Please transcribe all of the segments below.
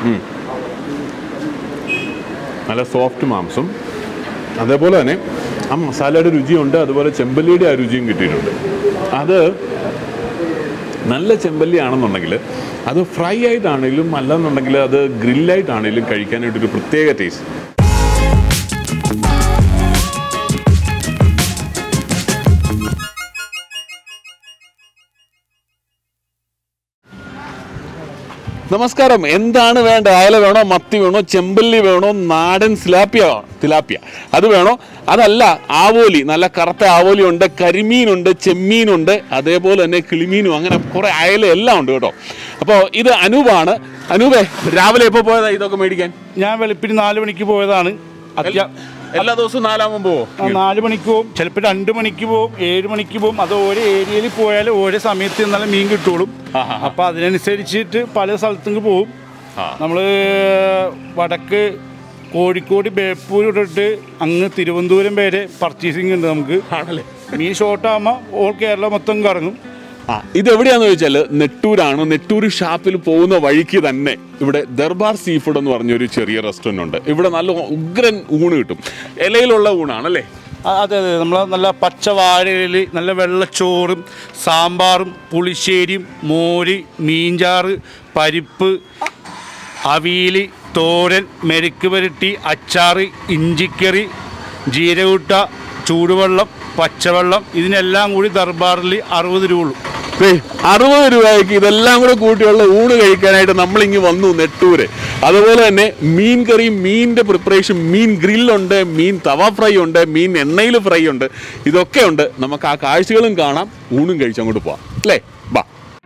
നല്ല സോഫ്റ്റ് മാംസം അതേപോലെ തന്നെ ആ മസാലയുടെ രുചിയുണ്ട് അതുപോലെ ചെമ്പല്ലിയുടെ ആ രുചിയും കിട്ടിയിട്ടുണ്ട് അത് നല്ല ചെമ്പല്ലി ആണെന്നുണ്ടെങ്കിൽ അത് ഫ്രൈ ആയിട്ടാണെങ്കിലും അല്ലെന്നുണ്ടെങ്കിൽ അത് ഗ്രില്ലായിട്ടാണെങ്കിലും കഴിക്കാനായിട്ടൊരു പ്രത്യേക ടേസ്റ്റ് നമസ്കാരം എന്താണ് വേണ്ട അയല വേണോ മത്തി വേണോ ചെമ്പല്ലി വേണോ നാടൻ സിലാപ്പിയ തിലാപ്പിയ അത് വേണോ അതല്ല ആവോലി നല്ല കറുത്ത ആവോലി ഉണ്ട് കരിമീനുണ്ട് ചെമ്മീനുണ്ട് അതേപോലെ തന്നെ കിളിമീനും അങ്ങനെ കുറെ അയല എല്ലാം ഉണ്ട് കേട്ടോ അപ്പോൾ ഇത് അനൂപാണ് അനൂപേ രാവിലെ എപ്പോൾ പോയതാ ഇതൊക്കെ മേടിക്കാൻ ഞാൻ വെളുപ്പിന് നാല് മണിക്ക് പോയതാണ് അത്യാ എല്ലാ ദിവസവും നാലാകുമ്പോൾ പോവോ ആ, നാല് മണിക്ക് പോവും ചിലപ്പോൾ രണ്ട് മണിക്ക് പോവും ഏഴ് മണിക്ക് പോവും അത് ഓരോ ഏരിയയിൽ പോയാൽ ഓരോ സമയത്ത് നല്ല മീൻ കിട്ടുള്ളൂ ആഹാ. അപ്പോൾ അതിനനുസരിച്ചിട്ട് പല സ്ഥലത്തേക്ക് പോവും ആ. നമ്മൾ വടക്ക് കോഴിക്കോട് ബേപ്പൂർ തൊട്ട് അങ്ങ് തിരുവനന്തപുരം വരെ പർച്ചേസിങ് ഉണ്ട് നമുക്ക് ആണല്ലേ മീൻ ഷോർട്ടാകുമ്പോൾ ഓൾ കേരള മൊത്തം കറങ്ങും ആ ഇത് എവിടെയാന്ന് ചോദിച്ചാൽ നെട്ടൂരാണ് നെട്ടൂർ ഷാപ്പിൽ പോകുന്ന വഴിക്ക് തന്നെ ഇവിടെ ദർബാർ സീ ഫുഡ് എന്ന് പറഞ്ഞൊരു ചെറിയ റെസ്റ്റോറൻ്റ് ഉണ്ട് ഇവിടെ നല്ല ഉഗ്രൻ ഊണ് കിട്ടും ഇലയിലുള്ള ഊണാണല്ലേ ആ, അതെ അതെ നമ്മൾ നല്ല പച്ച വാഴയിൽ നല്ല വെള്ളച്ചോറും സാമ്പാറും പുളിശ്ശേരിയും മോര് മീൻചാറ് പരിപ്പ് അവിയൽ തോരൻ മെരുക്ക് പുരട്ടി അച്ചാറ് ഇഞ്ചിക്കറി ജീരകൂട്ട ചൂടുവെള്ളം പച്ചവെള്ളം ഇതിനെല്ലാം കൂടി ദർബാറിൽ അറുപത് രൂപ ഉള്ളൂ ദേ, അറുപത് രൂപയ്ക്ക് ഇതെല്ലാം കൂടെ കൂട്ടിയുള്ള ഊണ് കഴിക്കാനായിട്ട് നമ്മളിങ്ങ് വന്നു നെട്ടൂര് അതുപോലെ തന്നെ മീൻ കറി മീനിന്റെ പ്രിപ്പറേഷൻ മീൻ ഗ്രില്ലുണ്ട് മീൻ തവ ഫ്രൈ ഉണ്ട് മീൻ എണ്ണയിൽ ഫ്രൈ ഉണ്ട് ഇതൊക്കെ ഉണ്ട് നമുക്ക് ആ കാഴ്ചകളും കാണാം ഊണും കഴിച്ച് അങ്ങോട്ട് പോവാം അല്ലേ ബാ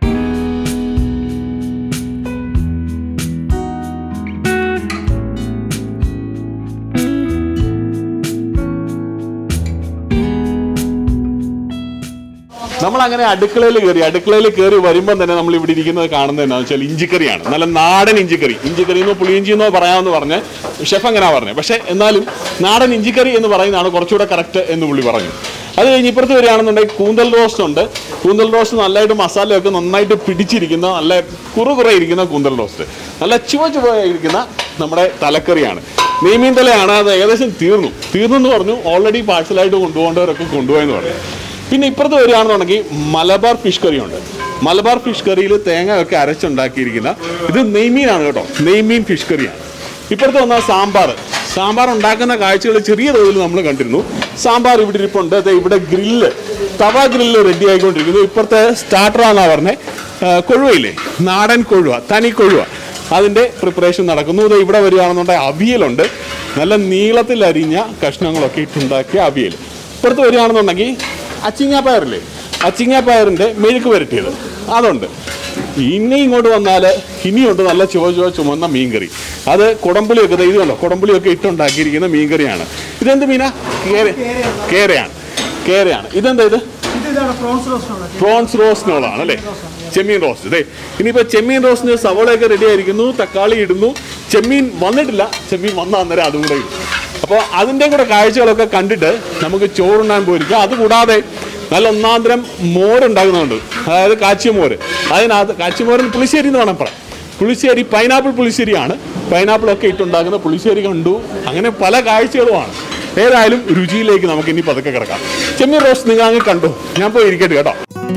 നമ്മൾ അങ്ങനെ അടുക്കളയിൽ കയറി അടുക്കളയിൽ കയറി വരുമ്പോൾ തന്നെ നമ്മൾ ഇവിടെ ഇരിക്കുന്നത് കാണുന്നത് എന്താണെന്ന് വെച്ചാൽ ഇഞ്ചിക്കറിയാണ് നല്ല നാടൻ ഇഞ്ചിക്കറി ഇഞ്ചിക്കറി എന്നോ പുളിയിഞ്ചി എന്നോ പറയാമെന്ന് പറഞ്ഞ് ഷെഫ് അങ്ങനെ പറഞ്ഞത് പക്ഷേ എന്നാലും നാടൻ ഇഞ്ചിക്കറി എന്ന് പറയുന്നതാണ് കുറച്ചുകൂടെ കറക്റ്റ് എന്ന് പുള്ളി പറഞ്ഞു അത് കഴിഞ്ഞ് ഇപ്പുറത്ത് വരികയാണെന്നുണ്ടെങ്കിൽ കൂന്തൽ റോസ്റ്റ് ഉണ്ട് കൂന്തൽ റോസ്റ്റ് നല്ലതായിട്ട് മസാലയൊക്കെ നന്നായിട്ട് പിടിച്ചിരിക്കുന്ന നല്ല കുറു കുറേ ഇരിക്കുന്ന കൂന്തൽ റോസ്റ്റ് നല്ല ചുവ ചുവയിരിക്കുന്ന നമ്മുടെ തലക്കറിയാണ് നെയ്മീൻ തലയാണ് അത് ഏകദേശം തീർന്നു തീർന്നു എന്ന് പറഞ്ഞു ഓൾറെഡി പാഴ്സലായിട്ട് കൊണ്ടുപോകേണ്ടവരൊക്കെ കൊണ്ടുപോയെന്ന് പറഞ്ഞു പിന്നെ ഇപ്പുറത്ത് വരികയാണെന്നുണ്ടെങ്കിൽ മലബാർ ഫിഷ് കറി ഉണ്ട് മലബാർ ഫിഷ് കറിയിൽ തേങ്ങ ഒക്കെ അരച്ചുണ്ടാക്കിയിരിക്കുന്ന ഇത് നെയ്മീനാണ് കേട്ടോ നെയ്മീൻ ഫിഷ് കറിയാണ് ഇപ്പുറത്ത് വന്നാൽ സാമ്പാർ സാമ്പാർ ഉണ്ടാക്കുന്ന കാഴ്ചകൾ ചെറിയ തോതിൽ നമ്മൾ കണ്ടിരുന്നു സാമ്പാർ ഇവിടെ ഇരിപ്പുണ്ട് ദേ ഇവിടെ ഗ്രില്ല് തവ ഗ്രില്ല് റെഡി ആയിക്കൊണ്ടിരിക്കുന്നു ഇപ്പുറത്തെ സ്റ്റാർട്ടറാണെന്നാണ് പറഞ്ഞത് കൊഴുവയില്ലേ നാടൻ കൊഴുവ തനി കൊഴുവ അതിൻ്റെ പ്രിപ്പറേഷൻ നടക്കുന്നു ഇത് ഇവിടെ വരികയാണെന്നുണ്ടെങ്കിൽ അവിയലുണ്ട് നല്ല നീളത്തിൽ അരിഞ്ഞ കഷ്ണങ്ങളൊക്കെ ഇട്ടുണ്ടാക്കിയ അവിയൽ ഇപ്പുറത്ത് വരികയാണെന്നുണ്ടെങ്കിൽ അച്ചിങ്ങാപ്പയറില്ലേ അച്ചിങ്ങാപ്പയറിൻ്റെ മെഴുക്ക് പുരട്ടിയത് അതുണ്ട് ഇനി ഇങ്ങോട്ട് വന്നാൽ ഇനിയുണ്ട് നല്ല ചുവ ചുവ ചുമന്ന മീൻകറി അത് കുടംപുളിയൊക്കെ ദേ ഇത് കണ്ടോ കുടംപുളിയൊക്കെ ഇട്ടുണ്ടാക്കിയിരിക്കുന്ന മീൻകറിയാണ് ഇതെന്ത് മീനാ കേര കേരയാണ് കേരയാണ് ഇതെന്താ ഇത് പ്രോൺസ് റോസ്റ്റിനോളാണ് അല്ലേ ചെമ്മീൻ റോസ്റ്റ് അതെ ഇനിയിപ്പോൾ ചെമ്മീൻ റോസ്റ്റിന് സവോളയൊക്കെ റെഡി ആയിരിക്കുന്നു തക്കാളി ഇടുന്നു ചെമ്മീൻ വന്നിട്ടില്ല ചെമ്മീൻ വന്ന അന്നേരം അതും കൂടെ ഇടും അപ്പോൾ അതിൻ്റെ കൂടെ കാഴ്ചകളൊക്കെ കണ്ടിട്ട് നമുക്ക് ചോറുണ്ണാൻ പോയിരിക്കാം അതുകൂടാതെ നല്ല ഒന്നാന്തരം മോരുണ്ടാകുന്നുണ്ട് അതായത് കാച്ചിയ മോര് അതിനകത്ത് കാച്ചിമോരിന് പുളിശ്ശേരി എന്ന് വേണം പറയാം പുളിശ്ശേരി പൈനാപ്പിൾ പുളിശ്ശേരിയാണ് പൈനാപ്പിൾ ഒക്കെ ഇട്ടുണ്ടാക്കുന്ന പുളിശ്ശേരി കണ്ടു അങ്ങനെ പല കാഴ്ചകളുമാണ് ഏതായാലും രുചിയിലേക്ക് നമുക്ക് ഇനി പതുക്കെ കിടക്കാം ചെമ്മീൻ റോസ്റ്റ് നിങ്ങൾ അങ്ങ് കണ്ടു ഞാൻ പോയി ഇരിക്കട്ടെ കേട്ടോ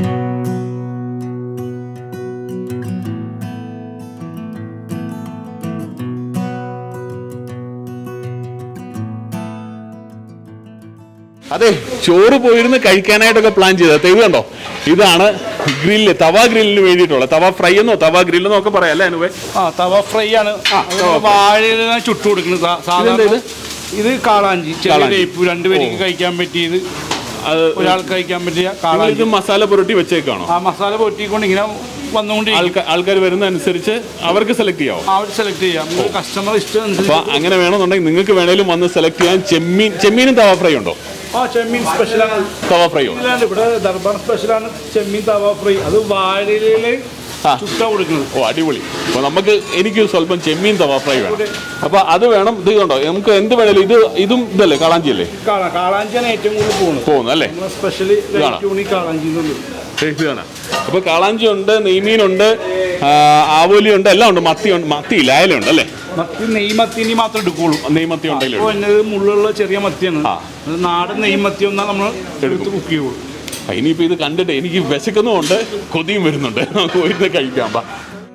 അതെ ചോറ് പോയിരുന്ന് കഴിക്കാനായിട്ടൊക്കെ പ്ലാൻ ചെയ്തത് ഇത് കണ്ടോ ഇതാണ് ഗ്രില്ല് തവ ഗ്രില്ലിന് വേണ്ടിയിട്ടുള്ള തവ ഫ്രൈ എന്നോ തവ ഗ്രില്ലെന്നോ ഒക്കെ പറയാം അല്ലേ അനുവേ ആ തവ ഫ്രൈ ആണ് വാഴയിലാണ് ചുട്ടു കൊടുക്കുന്നത് സാ- സാധാരണ ഇതെന്താ ഇത് കാളാഞ്ചി ചെറിയ കാളാഞ്ചി. ടൈപ്പ് രണ്ടുപേർക്ക് കഴിക്കാൻ പറ്റിയത് അത് ഒരാൾക്ക് കഴിക്കാൻ പറ്റിയ ഇത് കാളാഞ്ചി മസാല പുരട്ടി വെച്ചേക്കാണോ ആ മസാല പൊട്ടിക്കൊണ്ട് ഇങ്ങനെ വന്നുകൊണ്ട് ആൾക്കാർ ആൾക്കാർ വരുന്ന അനുസരിച്ച് അവർക്ക് സെലക്ട് ചെയ്യാവോ അവർ സെലക്ട് ചെയ്യാം കസ്റ്റമർ ഇഷ്ടം അപ്പൊ അനുസരിച്ച് അങ്ങനെ വേണമെന്നുണ്ടെങ്കിൽ നിങ്ങൾക്ക് വേണേലും വന്ന് സെലക്ട് ചെയ്യാൻ ചെമ്മീൻ ചെമ്മീനും തവ ഫ്രൈ ഉണ്ടോ ആ ചെമ്മീൻ സ്പെഷ്യലാണ് തവ ഫ്രൈയോ ഇതിലാണ് ഇവിടെ ദർബാർ സ്പെഷ്യലാണ് ചെമ്മീൻ തവ ഫ്രൈ അത് വാഴയിലെ ആ. ചുട്ട കൊടുക്കുന്നത് ഓ അടിപൊളി അപ്പൊ നമുക്ക് എനിക്ക് സ്വല്പം ചെമ്മീൻ തവ ഫ്രൈ വേണം അപ്പൊ അത് വേണം ഇത് കണ്ടോ നമുക്ക് എന്ത് വേണേലും ഇത് ഇതും ഇതല്ലേ കാളാഞ്ചി അല്ലേ കാളാ കാളാഞ്ചിയാണ് ഏറ്റവും കൂടുതൽ പോകുന്നത് പോകുന്നു അല്ലേ നമ്മളെ സ്പെഷ്യലി ഇതാണോ? റേറ്റ് കാളാഞ്ചി എന്നുള്ളത് ഇത് കാണാം അപ്പോൾ കാളാഞ്ചി ഉണ്ട് നെയ്മീനുണ്ട് ആ, ആവോലി ഉണ്ട് എല്ലാം ഉണ്ട് മത്തി ഉണ്ട് മത്തി ഇല്ല അയലുണ്ട് അല്ലേ മത്തി നെയ് മത്തിനി മാത്രം എടുക്കുള്ളൂ നെയ്മത്തി ഉണ്ടെങ്കിലും അപ്പോൾ എന്നത് മുള്ളുള്ള ചെറിയ മത്തിയാണ് ആ. അത് നാടൻ നെയ് മത്തി ഒന്നാ നമ്മൾ എടുത്ത് കുക്ക് ചെയ്യുള്ളൂ ആ, ഇനിയിപ്പോൾ ഇത് കണ്ടിട്ട് എനിക്ക് വിശക്കുന്നുമുണ്ട് കൊതിയും വരുന്നുണ്ട് നമുക്ക് പോയിരുന്ന് കഴിക്കാം ബാ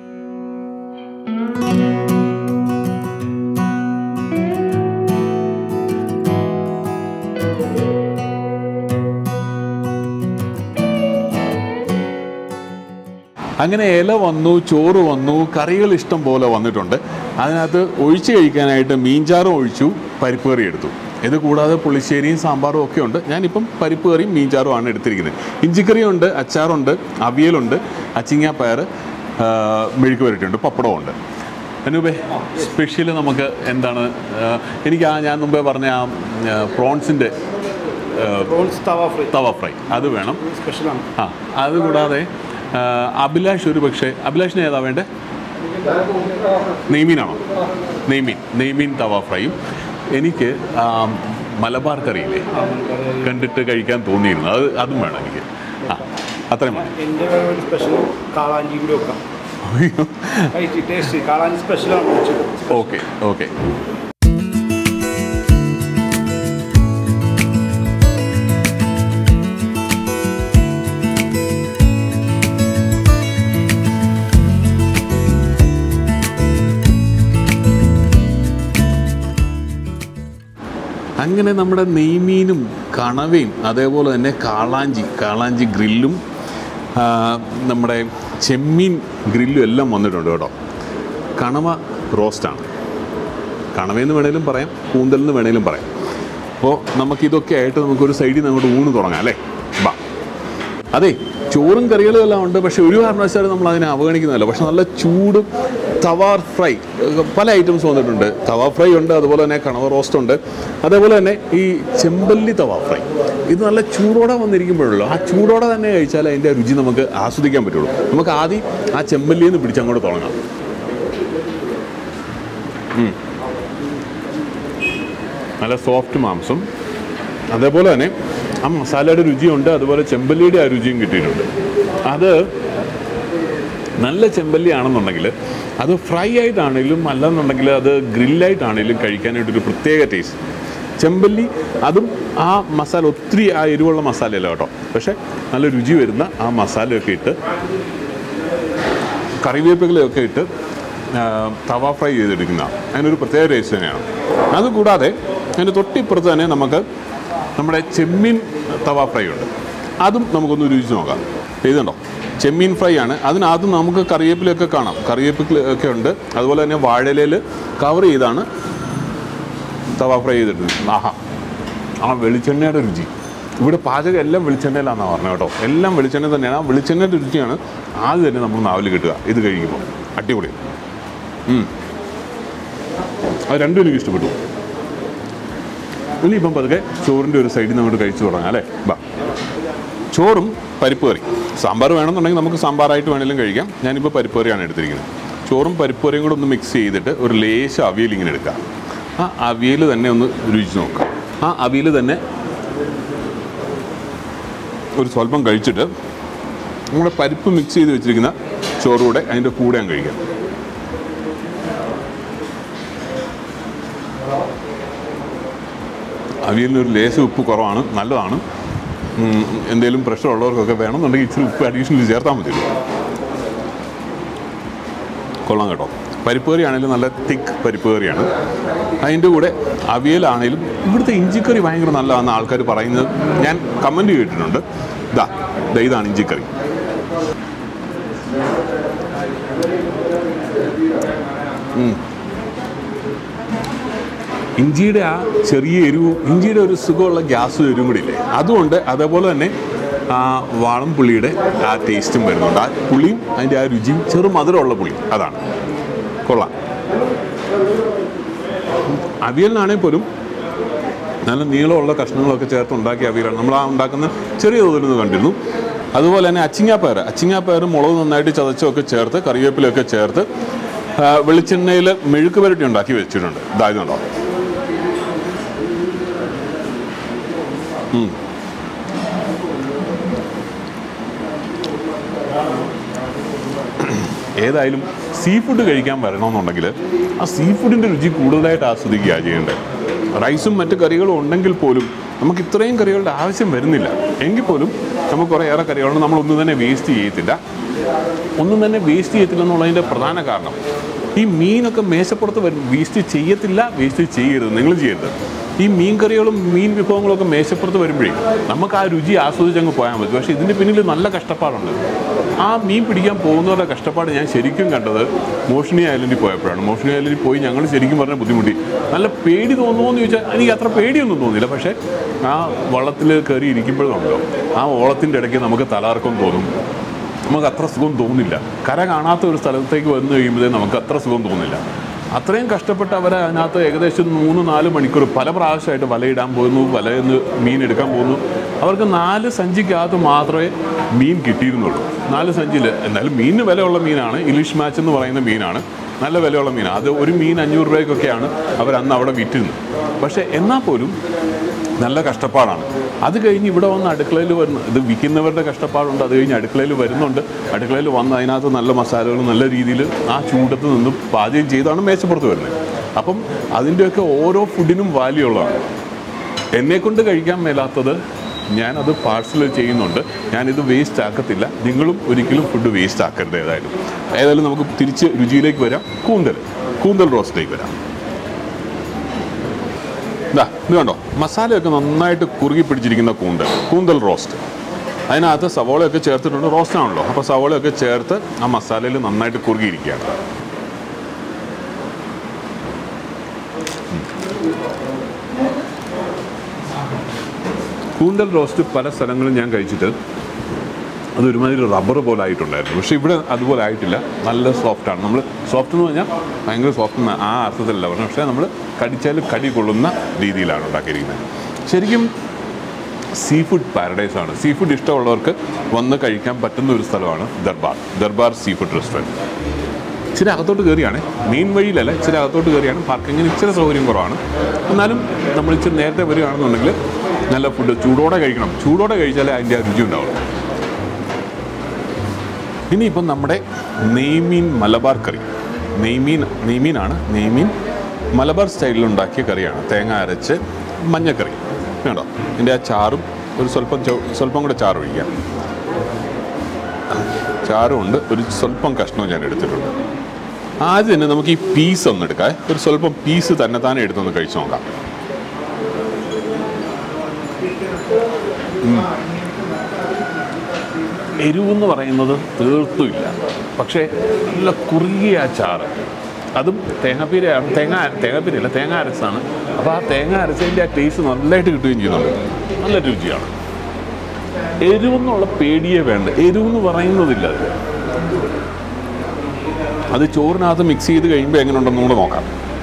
അങ്ങനെ ഇല വന്നു ചോറ് വന്നു കറികൾ ഇഷ്ടം പോലെ വന്നിട്ടുണ്ട് അതിനകത്ത് ഒഴിച്ച് കഴിക്കാനായിട്ട് മീൻചാറും ഒഴിച്ചു പരിപ്പ് കറി എടുത്തു ഇത് കൂടാതെ പുളിശ്ശേരിയും സാമ്പാറും ഒക്കെ ഉണ്ട് ഞാനിപ്പം പരിപ്പ് കറിയും മീൻചാറും ആണ് എടുത്തിരിക്കുന്നത് ഇഞ്ചിക്കറിയുണ്ട് അച്ചാറുണ്ട് അവിയലുണ്ട് അച്ചിങ്ങാപ്പയർ മെഴുക്ക് വരട്ടിയുണ്ട് പപ്പടമുണ്ട് അനൂപേ സ്പെഷ്യൽ നമുക്ക് എന്താണ് ആ, എനിക്ക് ആ ഞാൻ മുമ്പേ പറഞ്ഞ ആ പ്രോൺസിൻ്റെ prawns tawa fry tawa fry അത് വേണം സ്പെഷ്യലാണ് ആ അത് കൂടാതെ ആ, അഭിലാഷ് ഒരു പക്ഷേ അഭിലാഷിന് ഏതാ വേണ്ടേ നെയ്മീനാണോ നെയ്മീൻ നെയ്മീൻ തവ ഫ്രൈയും എനിക്ക് ആ, മലബാർ കറിയില്ലേ കണ്ടിട്ട് കഴിക്കാൻ തോന്നിയിരുന്നു അത് അതും വേണം എനിക്ക് ആ അത്രയും മതി എൻ്റെ ഒരു സ്പെഷ്യൽ കാളാഞ്ചി കൂടി വെക്കാം കഴിച്ച് ടേസ്റ്റ് കാളാഞ്ചി സ്പെഷ്യലാണ് ഓക്കെ ഓക്കെ അങ്ങനെ നമ്മുടെ നെയ്മീനും കണവയും അതേപോലെ തന്നെ കാളാഞ്ചി കാളാഞ്ചി ഗ്രില്ലും ആ, നമ്മുടെ ചെമ്മീൻ ഗ്രില്ലും എല്ലാം വന്നിട്ടുണ്ട് കേട്ടോ കണവ റോസ്റ്റാണ് കണവയെന്ന് വേണേലും പറയാം കൂന്തലെന്ന് വേണേലും പറയാം അപ്പോൾ നമുക്കിതൊക്കെ ആയിട്ട് നമുക്കൊരു സൈഡിൽ നിന്ന് അങ്ങോട്ട് ഊണ് തുടങ്ങാം അല്ലേ ബാ അതെ ചോറും കറികളും എല്ലാം ഉണ്ട് പക്ഷെ ഒരു കാരണവശാലും നമ്മൾ അതിനെ അവഗണിക്കുന്നില്ല പക്ഷെ നല്ല ചൂട് തവാർ ഫ്രൈ ഏഹ് പല ഐറ്റംസ് വന്നിട്ടുണ്ട് തവാ ഫ്രൈ ഉണ്ട് അതുപോലെ തന്നെ കണവ റോസ്റ്റ് ഉണ്ട് അതേപോലെ തന്നെ ഈ ചെമ്പല്ലി തവാ ഫ്രൈ ഇത് നല്ല ചൂടോടെ വന്നിരിക്കുമ്പോഴല്ലോ ആ ചൂടോടെ തന്നെ കഴിച്ചാൽ അതിൻ്റെ രുചി നമുക്ക് ആസ്വദിക്കാൻ പറ്റുള്ളൂ നമുക്ക് ആദ്യം ആ ചെമ്പല്ലിയിൽ നിന്ന് പിടിച്ചങ്ങോട്ട് തുടങ്ങാം ഉം. നല്ല സോഫ്റ്റ് മാംസം അതേപോലെ തന്നെ ആ മസാലയുടെ രുചിയുണ്ട് അതുപോലെ ചെമ്പല്ലിയുടെ ആ രുചിയും കിട്ടിയിട്ടുണ്ട് അത് നല്ല ചെമ്പല്ലി ആണെന്നുണ്ടെങ്കിൽ അത് ഫ്രൈ ആയിട്ടാണെങ്കിലും അല്ലെന്നുണ്ടെങ്കിൽ അത് ഗ്രില്ലായിട്ടാണെങ്കിലും കഴിക്കാനായിട്ടൊരു പ്രത്യേക ടേസ്റ്റ് ചെമ്പല്ലി അതും ആ മസാല ഒത്തിരി ആ എരിവുള്ള മസാലയല്ല കേട്ടോ പക്ഷേ നല്ല രുചി വരുന്ന ആ മസാലയൊക്കെ ഇട്ട് കറിവേപ്പിലയൊക്കെ ഇട്ട് ആ, തവ ഫ്രൈ ചെയ്തെടുക്കുന്ന അതിനൊരു പ്രത്യേക ടേസ്റ്റ് തന്നെയാണ് അതുകൂടാതെ അതിൻ്റെ തൊട്ടിപ്പുറത്ത് തന്നെ നമുക്ക് നമ്മുടെ ചെമ്മീൻ തവ ഫ്രൈ ഉണ്ട് അതും നമുക്കൊന്ന് രുചിച്ച് നോക്കാം ഇതുണ്ടോ ചെമ്മീൻ ഫ്രൈ ആണ് അതിനകത്ത് നമുക്ക് കറിവേപ്പിലയൊക്കെ കാണാം കറിവേപ്പില ഒക്കെ ഉണ്ട് അതുപോലെ തന്നെ വാഴയിലയിൽ കവർ ചെയ്താണ് തവ ഫ്രൈ ചെയ്തിട്ടുണ്ട് ആഹാ ആ വെളിച്ചെണ്ണയുടെ രുചി ഇവിടെ പാചകം എല്ലാം വെളിച്ചെണ്ണയിലാണെന്നാണ് പറഞ്ഞത് കേട്ടോ എല്ലാം വെളിച്ചെണ്ണ തന്നെയാണ് ആ വെളിച്ചെണ്ണയുടെ രുചിയാണ് ആദ്യം തന്നെ നമ്മൾ നാവിൽ കിട്ടുക ഇത് കഴിക്കുമ്പോൾ അടിപൊളി ഉം. അത് രണ്ടും എനിക്ക് ഇഷ്ടപ്പെട്ടു ഇനിയിപ്പം പതുക്കെ ചോറിൻ്റെ ഒരു സൈഡിൽ നിന്ന് അങ്ങോട്ട് കഴിച്ചു തുടങ്ങാം അല്ലേ ബാ ചോറും പരിപ്പ് കറി സാമ്പാർ വേണമെന്നുണ്ടെങ്കിൽ നമുക്ക് സാമ്പാറായിട്ട് വേണമെങ്കിലും കഴിക്കാം ഞാനിപ്പോൾ പരിപ്പ് കറിയാണ് എടുത്തിരിക്കുന്നത് ചോറും പരിപ്പ് കറിയും കൂടെ ഒന്ന് മിക്സ് ചെയ്തിട്ട് ഒരു ലേശം അവിയൽ ഇങ്ങനെ എടുക്കാം ആ അവിയൽ തന്നെ ഒന്ന് രുചിച്ച് നോക്കാം ആ അവിയൽ തന്നെ ഒരു സ്വല്പം കഴിച്ചിട്ട് നമ്മുടെ പരിപ്പ് മിക്സ് ചെയ്ത് വെച്ചിരിക്കുന്ന ചോറുകൂടെ അതിൻ്റെ കൂടെ ഞാൻ കഴിക്കാം അവിയലിന് ഒരു ലേശം ഉപ്പ് കുറവാണ് നല്ലതാണ് ഉം, എന്തെങ്കിലും പ്രഷർ ഉള്ളവർക്കൊക്കെ വേണമെന്നുണ്ടെങ്കിൽ ഇച്ചിരി ഉപ്പ് അഡീഷണൽ ചേർത്താൽ മതിയല്ലോ കൊള്ളാം കേട്ടോ പരിപ്പ് കറി ആണെങ്കിലും നല്ല തിക്ക് പരിപ്പ് കറിയാണ് അതിൻ്റെ കൂടെ അവിയലാണെങ്കിലും ഇവിടുത്തെ ഇഞ്ചിക്കറി ഭയങ്കര നല്ലതാണെന്ന് ആൾക്കാർ പറയുന്നത് ഞാൻ കമൻറ്റ് കേട്ടിട്ടുണ്ട് ഇതാ ദാ ഇതാണ് ഇഞ്ചിക്കറി ഉം. ഇഞ്ചിയുടെ ആ ചെറിയ എരിവും ഇഞ്ചിയുടെ ഒരു സുഖമുള്ള ഗ്യാസ് എരിവും കൂടി ഇല്ലേ അതുകൊണ്ട് അതേപോലെ തന്നെ ആ വാളം പുളിയുടെ ആ ടേസ്റ്റും വരുന്നുണ്ട് ആ പുളിയും അതിൻ്റെ ആ രുചിയും ചെറു മധുരമുള്ള പുളി അതാണ് കൊള്ളാം അവിയലിനാണെങ്കിൽ പോലും നല്ല നീളമുള്ള കഷ്ണങ്ങളൊക്കെ ചേർത്ത് ഉണ്ടാക്കിയ അവിയലാണ് നമ്മൾ ആ ഉണ്ടാക്കുന്ന ചെറിയ തോതിലൊന്ന് കണ്ടിരുന്നു അതുപോലെ തന്നെ അച്ചിങ്ങാപ്പയർ അച്ചിങ്ങാപ്പയർ മുളക് നന്നായിട്ട് ചതച്ചൊക്കെ ചേർത്ത് കറിവേപ്പിലൊക്കെ ചേർത്ത് ആ, വെളിച്ചെണ്ണയിൽ മെഴുക്ക് പുരട്ടി ഉണ്ടാക്കി വെച്ചിട്ടുണ്ട് ഇതായതുണ്ടോ ഏതായാലും സീ ഫുഡ് കഴിക്കാൻ വരണമെന്നുണ്ടെങ്കിൽ ആ സീ ഫുഡിൻ്റെ രുചി കൂടുതലായിട്ട് ആസ്വദിക്കുകയാണ് ചെയ്യേണ്ടത് റൈസും മറ്റ് കറികളും ഉണ്ടെങ്കിൽ പോലും നമുക്ക് ഇത്രയും കറികളുടെ ആവശ്യം വരുന്നില്ല എങ്കിൽ പോലും നമുക്ക് കുറേയേറെ കറികളുണ്ട് നമ്മളൊന്നും തന്നെ വേസ്റ്റ് ചെയ്യത്തില്ല ഒന്നും തന്നെ വേസ്റ്റ് ചെയ്യത്തില്ല എന്നുള്ളതിൻ്റെ പ്രധാന കാരണം ഈ മീനൊക്കെ മേശപ്പുറത്ത് വരും വേസ്റ്റ് ചെയ്യത്തില്ല വേസ്റ്റ് ചെയ്യരുത് നിങ്ങൾ ചെയ്യരുത് ഈ മീൻ കറികളും മീൻ വിഭവങ്ങളൊക്കെ മേശപ്പുറത്ത് വരുമ്പോഴേ നമുക്ക് ആ രുചി ആസ്വദിച്ച് അങ്ങ് പോയാൽ മതി പക്ഷേ ഇതിൻ്റെ പിന്നിൽ നല്ല കഷ്ടപ്പാടുണ്ട് ആ മീൻ പിടിക്കാൻ പോകുന്നവരുടെ കഷ്ടപ്പാട് ഞാൻ ശരിക്കും കണ്ടത് മോഷിനി ഐലൻഡിൽ പോയപ്പോഴാണ് മോഷിനി ഐലൻഡിൽ പോയി ഞങ്ങൾ ശരിക്കും പറഞ്ഞ ബുദ്ധിമുട്ടി നല്ല പേടി തോന്നുമോ എന്ന് ചോദിച്ചാൽ എനിക്ക് അത്ര പേടിയൊന്നും തോന്നിയില്ല പക്ഷേ ആ വള്ളത്തിൽ കയറി ഇരിക്കുമ്പോഴുണ്ടല്ലോ ആ ഓളത്തിൻ്റെ ഇടയ്ക്ക് നമുക്ക് തലാർക്കം തോന്നും നമുക്ക് അത്ര സുഖം തോന്നില്ല കര കാണാത്ത ഒരു സ്ഥലത്തേക്ക് വന്നു കഴിയുമ്പോഴേ നമുക്ക് അത്ര സുഖം തോന്നില്ല അത്രയും കഷ്ടപ്പെട്ട് അവർ അതിനകത്ത് ഏകദേശം മൂന്ന് നാല് മണിക്കൂർ പല പ്രാവശ്യമായിട്ട് വലയിടാൻ പോകുന്നു വലയിൽ നിന്ന് മീൻ എടുക്കാൻ പോകുന്നു അവർക്ക് നാല് സഞ്ചിക്കകത്ത് മാത്രമേ മീൻ കിട്ടിയിരുന്നുള്ളൂ നാല് സഞ്ചിയിൽ എന്നാലും മീനിന് വിലയുള്ള മീനാണ് ഇംഗ്ലീഷ് മാച്ച് എന്ന് പറയുന്ന മീനാണ് നല്ല വിലയുള്ള മീനാണ് അത് ഒരു മീൻ അഞ്ഞൂറ് രൂപയ്ക്കൊക്കെയാണ് അവർ അന്ന് അവിടെ വിറ്റിരുന്നത് പക്ഷേ എന്നാൽ പോലും നല്ല കഷ്ടപ്പാടാണ് അത് കഴിഞ്ഞ് ഇവിടെ വന്ന് അടുക്കളയിൽ വരുന്ന ഇത് വിൽക്കുന്നവരുടെ കഷ്ടപ്പാടുണ്ട് അത് കഴിഞ്ഞ് അടുക്കളയിൽ വരുന്നുണ്ട് അടുക്കളയിൽ വന്ന് അതിനകത്ത് നല്ല മസാലകൾ നല്ല രീതിയിൽ ആ ചൂടത്ത് നിന്ന് പാചകം ചെയ്താണ് മേശപ്പുറത്ത് വരുന്നത് അപ്പം അതിൻ്റെയൊക്കെ ഓരോ ഫുഡിനും വാല്യൂ ഉള്ളതാണ് എന്നെക്കൊണ്ട് കഴിക്കാൻ മേലാത്തത് ഞാനത് പാഴ്സൽ ചെയ്യുന്നുണ്ട് ഞാനിത് വേസ്റ്റ് ആക്കത്തില്ല നിങ്ങളും ഒരിക്കലും ഫുഡ് വേസ്റ്റ് ആക്കരുത് ഏതായാലും ഏതായാലും നമുക്ക് തിരിച്ച് രുചിയിലേക്ക് വരാം കൂന്തൽ കൂന്തൽ റോസ്റ്റിലേക്ക് വരാം ഇതാ ഇത് കണ്ടോ മസാലയൊക്കെ നന്നായിട്ട് കുറുകി പിടിച്ചിരിക്കുന്ന കൂന്തൽ കൂന്തൽ റോസ്റ്റ് അതിനകത്ത് സവോളയൊക്കെ ചേർത്തിട്ടുണ്ട് റോസ്റ്റ് ആണല്ലോ അപ്പോൾ സവോളയൊക്കെ ചേർത്ത് ആ മസാലയിൽ നന്നായിട്ട് കുറുകിയിരിക്കുകയാണ് കൂന്തൽ റോസ്റ്റ് പല സ്ഥലങ്ങളും ഞാൻ കഴിച്ചിട്ട് അത് ഒരുമാതിരി റബ്ബർ പോലെ ആയിട്ടുണ്ടായിരുന്നു പക്ഷേ ഇവിടെ അതുപോലെ ആയിട്ടില്ല നല്ല സോഫ്റ്റാണ് നമ്മൾ സോഫ്റ്റ് എന്ന് പറഞ്ഞാൽ ഭയങ്കര സോഫ്റ്റ് ആ അർത്ഥത്തിലല്ല പറഞ്ഞത് പക്ഷേ നമ്മൾ കടിച്ചാൽ കടി കൊള്ളുന്ന രീതിയിലാണ് ഉണ്ടാക്കിയിരിക്കുന്നത് ശരിക്കും സീ ഫുഡ് പാരഡൈസ് ആണ് സീ ഫുഡ് ഇഷ്ടമുള്ളവർക്ക് വന്ന് കഴിക്കാൻ പറ്റുന്ന ഒരു സ്ഥലമാണ് Darbar Darbar seafood restaurant ഇച്ചിരി അകത്തോട്ട് കയറിയാണ് മെയിൻ വഴിയിലല്ല ഇച്ചിരി അകത്തോട്ട് കയറിയാണ് പാർക്കിങ്ങിന് ഇച്ചിരി സൗകര്യം കുറവാണ് എന്നാലും നമ്മൾ ഇച്ചിരി നേരത്തെ വരികയാണെന്നുണ്ടെങ്കിൽ നല്ല ഫുഡ് ചൂടോടെ കഴിക്കണം ചൂടോടെ കഴിച്ചാലേ അതിൻ്റെ ആ രുചി ഉണ്ടാവുള്ളൂ ഇനിയിപ്പം നമ്മുടെ നെയ്മീൻ മലബാർ കറി നെയ്മീൻ നെയ്മീനാണ് നെയ്മീൻ മലബാർ സ്റ്റൈലിൽ ഉണ്ടാക്കിയ കറിയാണ് തേങ്ങ അരച്ച് മഞ്ഞക്കറി കേട്ടോ ഇതിൻ്റെ ആ ചാറും ഒരു സ്വല്പം ചോ- സ്വല്പം കൂടെ ചാറ് ഒഴിക്കാം ചാറും ഉണ്ട് ഒരു സ്വല്പം കഷ്ണവും ഞാൻ എടുത്തിട്ടുണ്ട് ആദ്യം തന്നെ നമുക്ക് ഈ പീസ് ഒന്ന് എടുക്കാം ഒരു സ്വല്പം പീസ് തന്നെ താനെ എടുത്തൊന്ന് കഴിച്ചു നോക്കാം എരിവെന്ന് പറയുന്നത് തീർത്തുമില്ല പക്ഷേ നല്ല കുറുകിയ ആ ചാറ് അതും തേങ്ങാപ്പീരയാണ് തേങ്ങ തേങ്ങാപ്പീരയല്ല തേങ്ങ അരച്ചാണ് അപ്പോൾ ആ തേങ്ങ അരച്ചതിൻ്റെ ആ ടേസ്റ്റ് നല്ലതായിട്ട് കിട്ടുകയും ചെയ്യുന്നുണ്ട് നല്ല രുചിയാണ് എരിവെന്നുള്ള പേടിയേ വേണ്ട എരിവെന്ന് പറയുന്നതില്ല അതിൽ അത് ചോറിനകത്ത് മിക്സ് ചെയ്ത് കഴിയുമ്പോൾ എങ്ങനെ ഉണ്ടെന്ന് കൂടെ നോക്കാം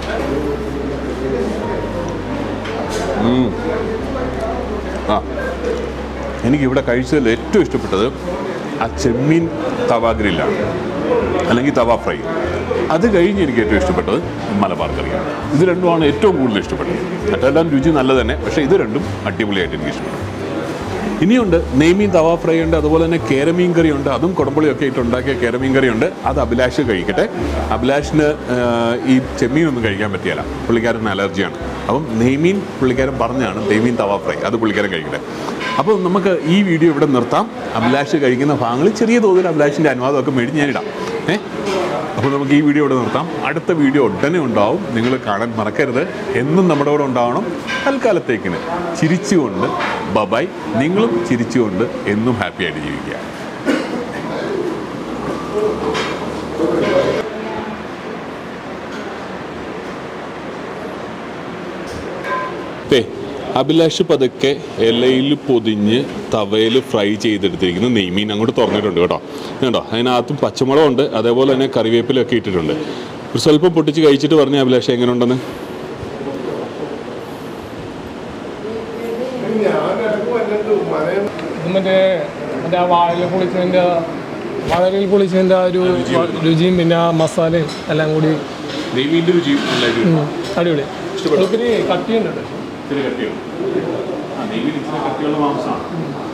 ഉം. ആ എനിക്കിവിടെ കഴിച്ചതിൽ ഏറ്റവും ഇഷ്ടപ്പെട്ടത് ആ ചെമ്മീൻ തവ ഗ്രില്ലാണ് അല്ലെങ്കിൽ തവ ഫ്രൈ അത് കഴിഞ്ഞ് എനിക്ക് ഏറ്റവും ഇഷ്ടപ്പെട്ടത് മലബാർ കറിയാണ് ഇത് രണ്ടുമാണ് ഏറ്റവും കൂടുതൽ ഇഷ്ടപ്പെട്ടത് മറ്റെല്ലാം രുചി നല്ലത് തന്നെ പക്ഷേ ഇത് രണ്ടും അടിപൊളിയായിട്ട് എനിക്ക് ഇഷ്ടപ്പെട്ടു ഇനിയുണ്ട് നെയ്മീൻ തവ ഫ്രൈ ഉണ്ട് അതുപോലെ തന്നെ കേരമീൻ കറി ഉണ്ട് അതും കുടമ്പുളിയൊക്കെ ഇട്ട് ഉണ്ടാക്കിയ കേരമീൻ കറി ഉണ്ട് അത് അഭിലാഷ് കഴിക്കട്ടെ അഭിലാഷിന് ആ, ഈ ചെമ്മീനൊന്നും കഴിക്കാൻ പറ്റിയല്ല പുള്ളിക്കാരന് അലർജിയാണ് അപ്പം നെയ്മീൻ പുള്ളിക്കാരൻ പറഞ്ഞാണ് നെയ്മീൻ തവ ഫ്രൈ അത് പുള്ളിക്കാരൻ കഴിക്കട്ടെ അപ്പോൾ നമുക്ക് ഈ വീഡിയോ ഇവിടെ നിർത്താം അഭിലാഷ് കഴിക്കുന്ന ഭാഗങ്ങളിൽ ചെറിയ തോതിൽ അഭിലാഷിൻ്റെ അനുവാദമൊക്കെ മേടിച്ച് ഞാനിടാം ഏ അപ്പോൾ നമുക്ക് ഈ വീഡിയോ ഇവിടെ നിർത്താം അടുത്ത വീഡിയോ ഉടനെ ഉണ്ടാവും നിങ്ങൾ കാണാൻ മറക്കരുത് എന്നും നമ്മുടെ കൂടെ ഉണ്ടാവണം തൽക്കാലത്തേക്കിന് ചിരിച്ചുകൊണ്ട് ബബായ് നിങ്ങളും ചിരിച്ചുകൊണ്ട് എന്നും ഹാപ്പി ആയിട്ട് ജീവിക്കുക ദേ, അഭിലാഷ് പതുക്കെ ഇലയിൽ പൊതിഞ്ഞ് തവയിൽ ഫ്രൈ ചെയ്തെടുത്തിരിക്കുന്ന നെയ്മീൻ അങ്ങോട്ട് തുറന്നിട്ടുണ്ട് കേട്ടോ കേട്ടോ അതിനകത്തും പച്ചമുളകുണ്ട് അതേപോലെ തന്നെ കറിവേപ്പിലൊക്കെ ഇട്ടിട്ടുണ്ട് ഒരു സ്വല്പം പൊട്ടിച്ച് കഴിച്ചിട്ട് പറഞ്ഞ അഭിലാഷ് എങ്ങനെ ഉണ്ടെന്ന് ഇത് മറ്റേ മറ്റേ ആ വാഴയിൽ പൊളിച്ചതിൻ്റെ വാഴയിൽ പൊളിച്ചതിൻ്റെ ആ ഒരു രുചിയും പിന്നെ ആ മസാലയും എല്ലാം കൂടി നെയ്മീൻ്റെ രുചിയും ഉം, അടിപൊളി ഒത്തിരി കട്ടിയുണ്ട് ഇത്തിരി കട്ടിയുണ്ട് ആ നെയ്മീൻ ഇച്ചിരി കട്ടിയുള്ള മാംസമാണ്